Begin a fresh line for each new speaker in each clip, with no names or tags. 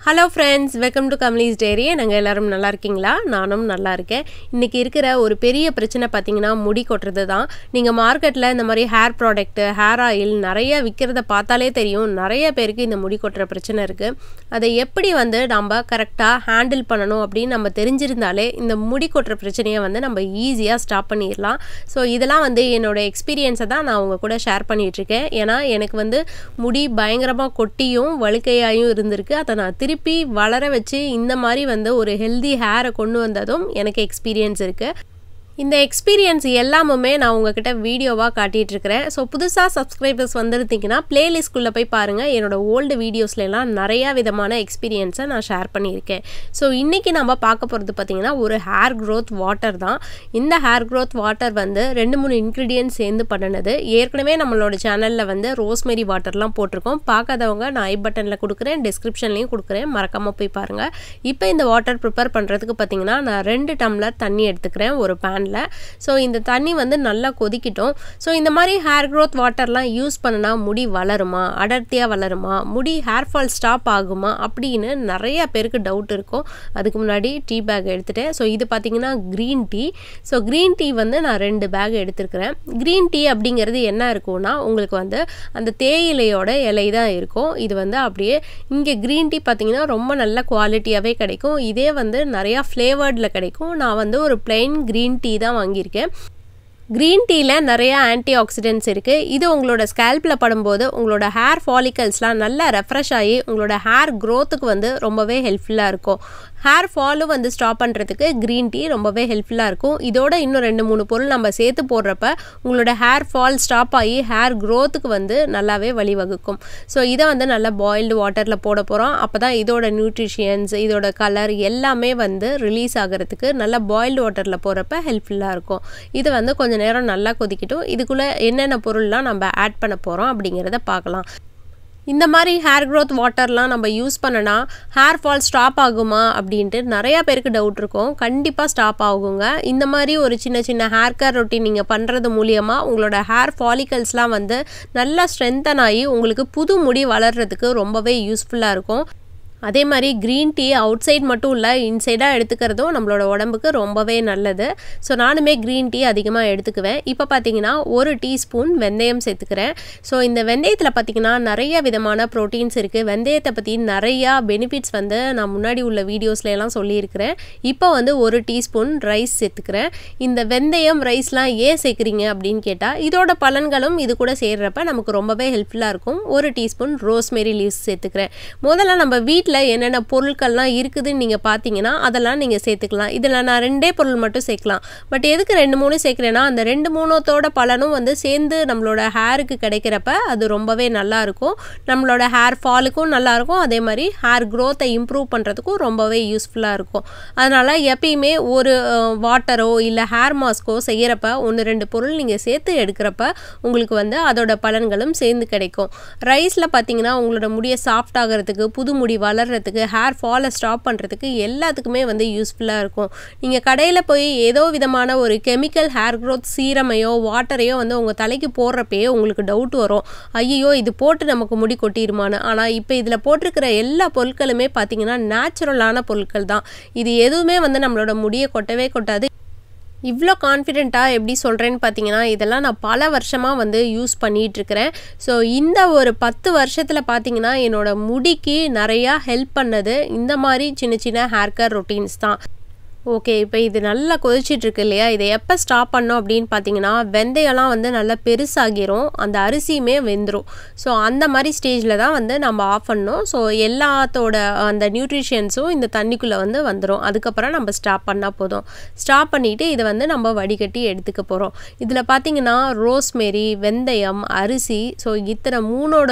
hello friends welcome to Kamli's diary நாங்கள் எல்லோரும் நல்லா இருக்கீங்களா நானும் நல்லா இருக்கேன் இன்றைக்கி இருக்கிற ஒரு பெரிய பிரச்சனை பார்த்தீங்கன்னா முடி கொட்டுறது தான் நீங்கள் மார்க்கெட்டில் இந்த மாதிரி ஹேர் ப்ராடக்ட்டு ஹேர் ஆயில் நிறைய விற்கிறத பார்த்தாலே தெரியும் நிறைய பேருக்கு இந்த முடி கொட்டுற பிரச்சனை இருக்குது அதை எப்படி வந்து நம்ம கரெக்டாக ஹேண்டில் பண்ணணும் அப்படின்னு நம்ம தெரிஞ்சிருந்தாலே இந்த முடி கொட்டுற பிரச்சனையை வந்து நம்ம ஈஸியாக ஸ்டாப் பண்ணிடலாம் ஸோ இதெல்லாம் வந்து என்னோடய எக்ஸ்பீரியன்ஸை தான் நான் உங்கள் கூட ஷேர் பண்ணிகிட்ருக்கேன் ஏன்னா எனக்கு வந்து முடி பயங்கரமாக கொட்டியும் வழுக்கையாயும் இருந்திருக்கு அதை நான் திருப்பி வளர வச்சு இந்த மாதிரி வந்து ஒரு ஹெல்தி ஹேரை கொண்டு வந்ததும் எனக்கு எக்ஸ்பீரியன்ஸ் இருக்குது இந்த எக்ஸ்பீரியன்ஸ் எல்லாமுமே நான் உங்ககிட்ட வீடியோவாக காட்டிகிட்டு இருக்கிறேன் ஸோ புதுசாக சப்ஸ்கிரைபர்ஸ் வந்திருந்தீங்கன்னா பிளேலிஸ்ட்குள்ளே போய் பாருங்கள் என்னோட ஓல்டு வீடியோஸ்லாம் நிறையா விதமான எக்ஸ்பீரியன்ஸை நான் ஷேர் பண்ணியிருக்கேன் ஸோ இன்றைக்கி நம்ம பார்க்க போகிறது பார்த்திங்கன்னா ஒரு ஹேர் க்ரோத் வாட்டர் தான் இந்த ஹேர் க்ரோத் வாட்டர் வந்து ரெண்டு மூணு இன்க்ரீடியன்ட் சேர்ந்து பண்ணினது ஏற்கனவே நம்மளோட சேனலில் வந்து ரோஸ்மெரி வாட்டர்லாம் போட்டிருக்கோம் பார்க்காதவங்க நான் ஐ பட்டனில் கொடுக்குறேன் டிஸ்கிரிப்ஷன்லேயும் கொடுக்குறேன் மறக்காமல் போய் பாருங்கள் இப்போ இந்த வாட்டர் ப்ரிப்பேர் பண்ணுறதுக்கு பார்த்திங்கன்னா நான் ரெண்டு டம்ளர் தண்ணி எடுத்துக்கிறேன் ஒரு பேன் பேனில் ஸோ இந்த தண்ணி வந்து நல்லா கொதிக்கிட்டோம் ஸோ இந்த மாதிரி ஹேர் க்ரோத் வாட்டர்லாம் யூஸ் பண்ணினா முடி வளருமா அடர்த்தியாக வளருமா முடி ஹேர் ஃபால் ஸ்டாப் ஆகுமா அப்படின்னு நிறைய பேருக்கு டவுட் இருக்கும் அதுக்கு முன்னாடி டீ பேக் எடுத்துட்டேன் ஸோ இது பார்த்திங்கன்னா green tea so green tea வந்து நான் ரெண்டு பேக் எடுத்துருக்கிறேன் க்ரீன் டீ அப்படிங்கிறது என்ன இருக்கும்னா உங்களுக்கு வந்து அந்த தேயிலையோட இலை தான் இருக்கும் இது வந்து அப்படியே இங்கே க்ரீன் டீ பார்த்திங்கன்னா ரொம்ப நல்ல குவாலிட்டியாகவே கிடைக்கும் இதே வந்து நிறையா ஃப்ளேவர்டில் கிடைக்கும் நான் வந்து ஒரு பிளெயின் க்ரீன் டீ தான் வாங்கியிருக்கேன் க்ரீன் டீயில் நிறையா ஆன்டி ஆக்சிடென்ட்ஸ் இருக்குது இது உங்களோட ஸ்கேல்பில் படும்போது உங்களோட ஹேர் ஃபாலிக்கல்ஸ்லாம் நல்லா ரெஃப்ரெஷ் ஆகி உங்களோட ஹேர் க்ரோத்துக்கு வந்து ரொம்பவே ஹெல்ப்ஃபுல்லாக இருக்கும் ஹேர் ஃபாலும் வந்து ஸ்டாப் பண்ணுறதுக்கு க்ரீன் டீ ரொம்பவே ஹெல்ப்ஃபுல்லாக இருக்கும் இதோட இன்னும் ரெண்டு மூணு பொருள் நம்ம சேர்த்து போடுறப்ப உங்களோட ஹேர் ஃபால் ஸ்டாப் ஆகி ஹேர் க்ரோத்துக்கு வந்து நல்லாவே வழிவகுக்கும் ஸோ இதை வந்து நல்லா பாயில்டு வாட்டரில் போட போகிறோம் அப்போ தான் இதோட நியூட்ரிஷியன்ஸ் இதோட கலர் எல்லாமே வந்து ரிலீஸ் ஆகிறதுக்கு நல்லா பாயில்டு வாட்டரில் போகிறப்ப ஹெல்ப்ஃபுல்லாக இருக்கும் இது வந்து கொஞ்சம் நேரம் நல்லா கொதிக்கட்டும் இதுக்குள்ளே என்னென்ன பொருள்லாம் நம்ம ஆட் பண்ண போகிறோம் அப்படிங்கிறத பார்க்கலாம் இந்த மாதிரி ஹேர் க்ரோத் வாட்டர்லாம் நம்ம யூஸ் பண்ணனா ஹேர் ஃபால் ஸ்டாப் ஆகுமா அப்படின்ட்டு நிறையா பேருக்கு டவுட் இருக்கும் கண்டிப்பாக ஸ்டாப் ஆகுங்க இந்த மாதிரி ஒரு சின்ன சின்ன ஹேர் கேர் ரொட்டீன் நீங்கள் பண்ணுறது மூலியமாக உங்களோட ஹேர் ஃபாலிக்கல்ஸ்லாம் வந்து நல்லா ஸ்ட்ரென்தன் ஆகி உங்களுக்கு புது முடி வளர்கிறதுக்கு ரொம்பவே யூஸ்ஃபுல்லாக இருக்கும் அதே மாதிரி க்ரீன் டீ அவுட் சைட் மட்டும் இல்லை இன்சைடாக எடுத்துக்கிறதும் நம்மளோட உடம்புக்கு ரொம்பவே நல்லது ஸோ நானுமே க்ரீன் டீ அதிகமாக எடுத்துக்குவேன் இப்போ பார்த்தீங்கன்னா ஒரு டீஸ்பூன் வெந்தயம் சேர்த்துக்கிறேன் ஸோ இந்த வெந்தயத்தில் பார்த்தீங்கன்னா நிறைய விதமான ப்ரோட்டீன்ஸ் இருக்குது வெந்தயத்தை பற்றி நிறையா பெனிஃபிட்ஸ் வந்து நான் முன்னாடி உள்ள வீடியோஸ்லாம் சொல்லியிருக்கிறேன் இப்போ வந்து ஒரு டீஸ்பூன் ரைஸ் சேர்த்துக்கிறேன் இந்த வெந்தயம் ரைஸ்லாம் ஏன் சேர்க்குறீங்க அப்படின்னு கேட்டால் இதோட பலன்களும் இது கூட சேர்றப்ப நமக்கு ரொம்பவே ஹெல்ப்ஃபுல்லாக இருக்கும் ஒரு டீஸ்பூன் ரோஸ்மெரி லீவ்ஸ் சேர்த்துக்கிறேன் முதல்ல நம்ம வீட்டில் வீட்டில் என்னென்ன பொருட்கள்லாம் இருக்குதுன்னு நீங்கள் பார்த்தீங்கன்னா அதெல்லாம் நீங்கள் சேர்த்துக்கலாம் இதில் நான் ரெண்டே பொருள் மட்டும் சேர்க்கலாம் பட் எதுக்கு ரெண்டு மூணு சேர்க்குறேன்னா அந்த ரெண்டு மூணத்தோட பலனும் வந்து சேர்ந்து நம்மளோட ஹேருக்கு கிடைக்கிறப்ப அது ரொம்பவே நல்லாயிருக்கும் நம்மளோட ஹேர் ஃபாலுக்கும் நல்லாயிருக்கும் அதே மாதிரி ஹேர் க்ரோத்தை இம்ப்ரூவ் பண்ணுறதுக்கும் ரொம்பவே யூஸ்ஃபுல்லாக இருக்கும் அதனால் எப்பயுமே ஒரு வாட்டரோ இல்லை ஹேர் மாஸ்க்கோ செய்கிறப்ப ஒன்று ரெண்டு பொருள் நீங்கள் சேர்த்து எடுக்கிறப்ப உங்களுக்கு வந்து அதோட பலன்களும் சேர்ந்து கிடைக்கும் ரைஸில் பார்த்தீங்கன்னா உங்களோட முடியை சாஃப்ட் ஆகிறதுக்கு புது முடி வளர் வளர்கிறதுக்கு ஹேர் ஃபாலை ஸ்டாப் பண்ணுறதுக்கு எல்லாத்துக்குமே வந்து யூஸ்ஃபுல்லாக இருக்கும் நீங்கள் கடையில் போய் ஏதோ விதமான ஒரு கெமிக்கல் ஹேர் க்ரோத் சீரமையோ வாட்டரையோ வந்து உங்கள் தலைக்கு போடுறப்பயே உங்களுக்கு டவுட் வரும் ஐயோ இது போட்டு நமக்கு முடி கொட்டிடுமான்னு ஆனால் இப்போ இதில் போட்டிருக்கிற எல்லா பொருட்களுமே பார்த்தீங்கன்னா நேச்சுரலான பொருட்கள் தான் இது எதுவுமே வந்து நம்மளோட முடியை கொட்டவே கொட்டாது இவ்வளோ கான்ஃபிடெண்ட்டாக எப்படி சொல்கிறேன்னு பார்த்தீங்கன்னா இதெல்லாம் நான் பல வருஷமாக வந்து யூஸ் பண்ணிகிட்ருக்கிறேன் ஸோ இந்த ஒரு பத்து வருஷத்தில் பார்த்தீங்கன்னா என்னோடய முடிக்கு நிறையா ஹெல்ப் பண்ணது இந்த மாதிரி சின்ன சின்ன ஹேர் கேர் ரொட்டீன்ஸ் தான் ஓகே இப்போ இது நல்லா கொதிச்சிட்ருக்கு இல்லையா இதை எப்போ ஸ்டாப் பண்ணோம் அப்படின்னு பார்த்தீங்கன்னா வெந்தயம்லாம் வந்து நல்லா பெருசாகிரும் அந்த அரிசியுமே வெந்துடும் ஸோ அந்த மாதிரி ஸ்டேஜில் தான் வந்து நம்ம ஆஃப் பண்ணோம் ஸோ எல்லாத்தோட அந்த நியூட்ரிஷியன்ஸும் இந்த தண்ணிக்குள்ளே வந்து வந்துடும் அதுக்கப்புறம் நம்ம ஸ்டாப் பண்ணால் போதும் ஸ்டாப் பண்ணிவிட்டு இதை வந்து நம்ம வடிகட்டி எடுத்துக்க போகிறோம் இதில் பார்த்தீங்கன்னா ரோஸ்மெரி வெந்தயம் அரிசி ஸோ இத்தனை மூணோட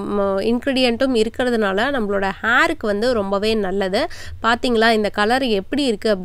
இன்க்ரீடியண்ட்டும் இருக்கிறதுனால நம்மளோட ஹேருக்கு வந்து ரொம்பவே நல்லது பார்த்தீங்களா இந்த கலர் எப்படி இருக்குது அப்படி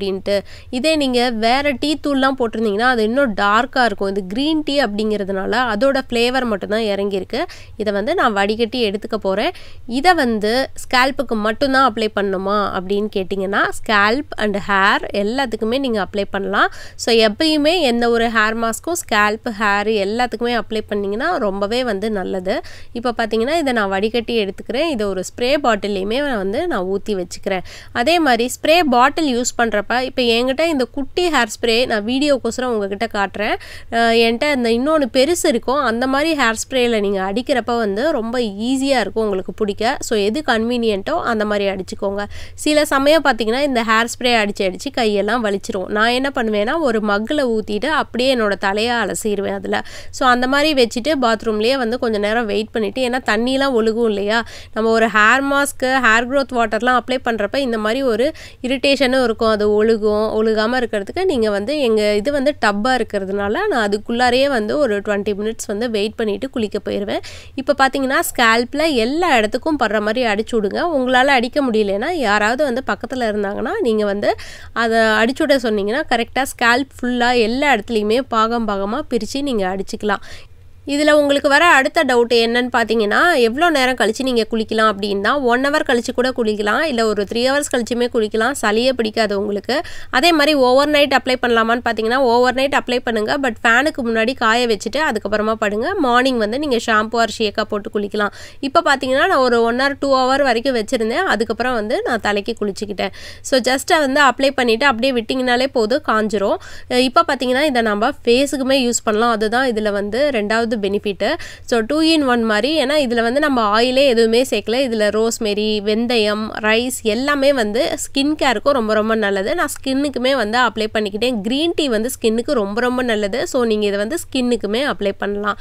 அப்படின்ட்டு இதே நீங்கள் வேறு டீ தூள்லாம் போட்டிருந்தீங்கன்னா அது இன்னும் டார்க்காக இருக்கும் இது க்ரீன் டீ அப்படிங்கிறதுனால அதோட ஃப்ளேவர் மட்டும்தான் இறங்கியிருக்கு இதை வந்து நான் வடிகட்டி எடுத்துக்க போகிறேன் இதை வந்து ஸ்கேல்ப்புக்கு மட்டும்தான் அப்ளை பண்ணணுமா அப்படின்னு கேட்டிங்கன்னா ஸ்கேல்ப் அண்ட் ஹேர் எல்லாத்துக்குமே நீங்கள் அப்ளை பண்ணலாம் ஸோ எப்பயுமே எந்த ஒரு ஹேர் மாஸ்க்கும் ஸ்கேல்ப் ஹேர் எல்லாத்துக்குமே அப்ளை பண்ணிங்கன்னா ரொம்பவே வந்து நல்லது இப்போ பார்த்தீங்கன்னா இதை நான் வடிகட்டி எடுத்துக்கிறேன் இதை ஒரு ஸ்ப்ரே பாட்டிலையுமே வந்து நான் ஊற்றி வச்சுக்கிறேன் அதே மாதிரி ஸ்ப்ரே பாட்டில் யூஸ் பண்ணுறப்ப இப்போ என்கிட்ட இந்த குட்டி ஹேர் ஸ்ப்ரே நான் வீடியோக்கோசரம் உங்ககிட்ட காட்டுறேன் என்கிட்ட இந்த இன்னொன்று பெருசு இருக்கும் அந்த மாதிரி ஹேர் ஸ்ப்ரேயில் நீங்கள் அடிக்கிறப்ப வந்து ரொம்ப ஈஸியாக இருக்கும் உங்களுக்கு பிடிக்க ஸோ எது கன்வீனியன்ட்டோ அந்த மாதிரி அடிச்சுக்கோங்க சில சமயம் பார்த்தீங்கன்னா இந்த ஹேர் ஸ்ப்ரே அடித்து அடித்து கையெல்லாம் வலிச்சிரும் நான் என்ன பண்ணுவேன்னா ஒரு மக்கில் ஊற்றிட்டு அப்படியே என்னோடய தலையை அலசிடுவேன் அதில் ஸோ அந்த மாதிரி வச்சுட்டு பாத்ரூம்லேயே வந்து கொஞ்சம் நேரம் வெயிட் பண்ணிவிட்டு ஏன்னா தண்ணிலாம் ஒழுகும் இல்லையா நம்ம ஒரு ஹேர் மாஸ்க்கு ஹேர் க்ரோத் வாட்டர்லாம் அப்ளை பண்ணுறப்ப இந்த மாதிரி ஒரு இரிட்டேஷனும் இருக்கும் அது ஒழுகும் ஒழுகாமல் இருக்கிறதுக்கு நீங்கள் வந்து எங்கள் இது வந்து டப்பாக இருக்கிறதுனால நான் அதுக்குள்ளாரையே வந்து ஒரு டுவெண்ட்டி மினிட்ஸ் வந்து வெயிட் பண்ணிவிட்டு குளிக்க போயிடுவேன் இப்போ பார்த்தீங்கன்னா ஸ்கேல்பில் எல்லா இடத்துக்கும் படுற மாதிரி அடிச்சு விடுங்க உங்களால் அடிக்க முடியலன்னா யாராவது வந்து பக்கத்தில் இருந்தாங்கன்னா நீங்கள் வந்து அதை அடிச்சு விட சொன்னீங்கன்னா கரெக்டாக ஸ்கேல்ப் ஃபுல்லாக எல்லா இடத்துலையுமே பாகம் பாகமாக பிரித்து நீங்கள் அடிச்சுக்கலாம் இதில் உங்களுக்கு வர அடுத்த டவுட் என்னன்னு பார்த்தீங்கன்னா எவ்வளோ நேரம் கழித்து நீங்கள் குளிக்கலாம் அப்படின்னா ஒன் ஹவர் கழித்து கூட குளிக்கலாம் இல்லை ஒரு த்ரீ ஹவர்ஸ் கழிச்சுமே குளிக்கலாம் சளியே பிடிக்காது உங்களுக்கு அதே மாதிரி ஓவர் நைட் அப்ளை பண்ணலாமான்னு பார்த்தீங்கன்னா ஓவர் நைட் அப்ளை பண்ணுங்கள் பட் ஃபேனுக்கு முன்னாடி காய வச்சுட்டு அதுக்கப்புறமா படுங்க மார்னிங் வந்து நீங்கள் ஷாம்பு ஆர் ஷேக்காக போட்டு குளிக்கலாம் இப்போ பார்த்தீங்கன்னா நான் ஒரு ஒன் ஹவர் டூ ஹவர் வரைக்கும் வச்சுருந்தேன் அதுக்கப்புறம் வந்து நான் தலைக்கு குளிச்சுக்கிட்டேன் ஸோ ஜஸ்ட்டை வந்து அப்ளை பண்ணிவிட்டு அப்படியே விட்டிங்கனாலே போதும் காஞ்சிரும் இப்போ பார்த்தீங்கன்னா இதை நம்ம ஃபேஸுக்குமே யூஸ் பண்ணலாம் அதுதான் இதில் வந்து ரெண்டாவது வந்து benefit so two in one மாதிரி ஏன்னா இதில் வந்து நம்ம ஆயிலே எதுவுமே சேர்க்கல இதில் ரோஸ்மெரி வெந்தயம் ரைஸ் எல்லாமே வந்து ஸ்கின் கேருக்கும் ரொம்ப ரொம்ப நல்லது நான் ஸ்கின்னுக்குமே வந்து அப்ளை பண்ணிக்கிட்டேன் க்ரீன் டீ வந்து ஸ்கின்னுக்கு ரொம்ப ரொம்ப நல்லது ஸோ நீங்கள் இதை வந்து ஸ்கின்னுக்குமே அப்ளை பண்ணலாம்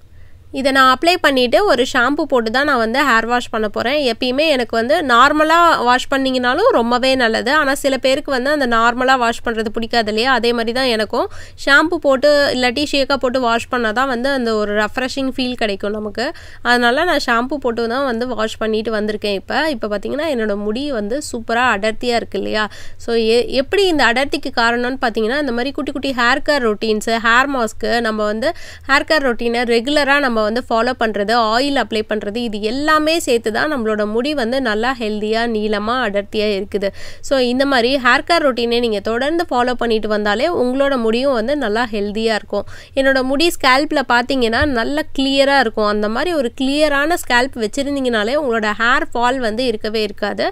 இதை நான் அப்ளை பண்ணிவிட்டு ஒரு ஷாம்பு போட்டு தான் நான் வந்து ஹேர் வாஷ் பண்ண போகிறேன் எப்பயுமே எனக்கு வந்து நார்மலாக வாஷ் பண்ணிங்கனாலும் ரொம்பவே நல்லது ஆனால் சில பேருக்கு வந்து அந்த நார்மலாக வாஷ் பண்ணுறது பிடிக்காது இல்லையா அதே மாதிரி தான் எனக்கும் ஷாம்பு போட்டு இல்லாட்டி ஷேக்காக போட்டு வாஷ் பண்ணால் தான் வந்து அந்த ஒரு ரெஃப்ரெஷிங் ஃபீல் கிடைக்கும் நமக்கு அதனால் நான் ஷாம்பு போட்டு தான் வந்து வாஷ் பண்ணிட்டு வந்திருக்கேன் இப்போ இப்போ பார்த்திங்கன்னா என்னோடய முடி வந்து சூப்பராக அடர்த்தியாக இருக்குது இல்லையா ஸோ எ எப்படி இந்த அடர்த்திக்கு காரணம்னு பார்த்தீங்கன்னா இந்த மாதிரி குட்டி குட்டி hair care routines hair mask நம்ம வந்து ஹேர் கேர் ரொட்டீனை ரெகுலராக நம்ம வந்து ஃபாலோ பண்ணுறது ஆயில் அப்ளை பண்ணுறது இது எல்லாமே சேர்த்து தான் நம்மளோட முடி வந்து நல்லா ஹெல்த்தியாக நீளமாக அடர்த்தியாக இருக்குது ஸோ இந்த மாதிரி ஹேர் கேர் ரொட்டீனை நீங்கள் தொடர்ந்து ஃபாலோ பண்ணிட்டு வந்தாலே உங்களோட முடியும் வந்து நல்லா ஹெல்த்தியாக இருக்கும் என்னோட முடி ஸ்கேல்பில் பார்த்தீங்கன்னா நல்லா கிளியராக இருக்கும் அந்த மாதிரி ஒரு கிளியரான ஸ்கேல்ப் வச்சுருந்தீங்கனாலே உங்களோட ஹேர் ஃபால் வந்து இருக்கவே இருக்காது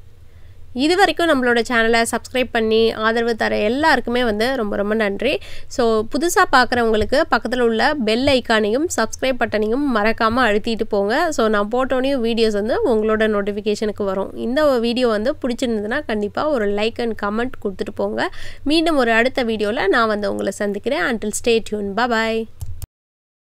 இது வரைக்கும் நம்மளோட சேனலை சப்ஸ்கிரைப் பண்ணி ஆதரவு தர எல்லாருக்குமே வந்து ரொம்ப ரொம்ப நன்றி ஸோ புதுசாக பார்க்குறவங்களுக்கு பக்கத்தில் உள்ள பெல் ஐக்கானையும் சப்ஸ்கிரைப் பட்டனையும் மறக்காமல் அழுத்திட்டு போங்க ஸோ நான் போட்டோனையும் வீடியோஸ் வந்து உங்களோட நோட்டிஃபிகேஷனுக்கு வரும் இந்த வீடியோ வந்து பிடிச்சிருந்ததுன்னா கண்டிப்பாக ஒரு லைக் அண்ட் கமெண்ட் கொடுத்துட்டு போங்க மீண்டும் ஒரு அடுத்த வீடியோவில் நான் வந்து உங்களை சந்திக்கிறேன் அண்டில் ஸ்டே டியூன் பாய்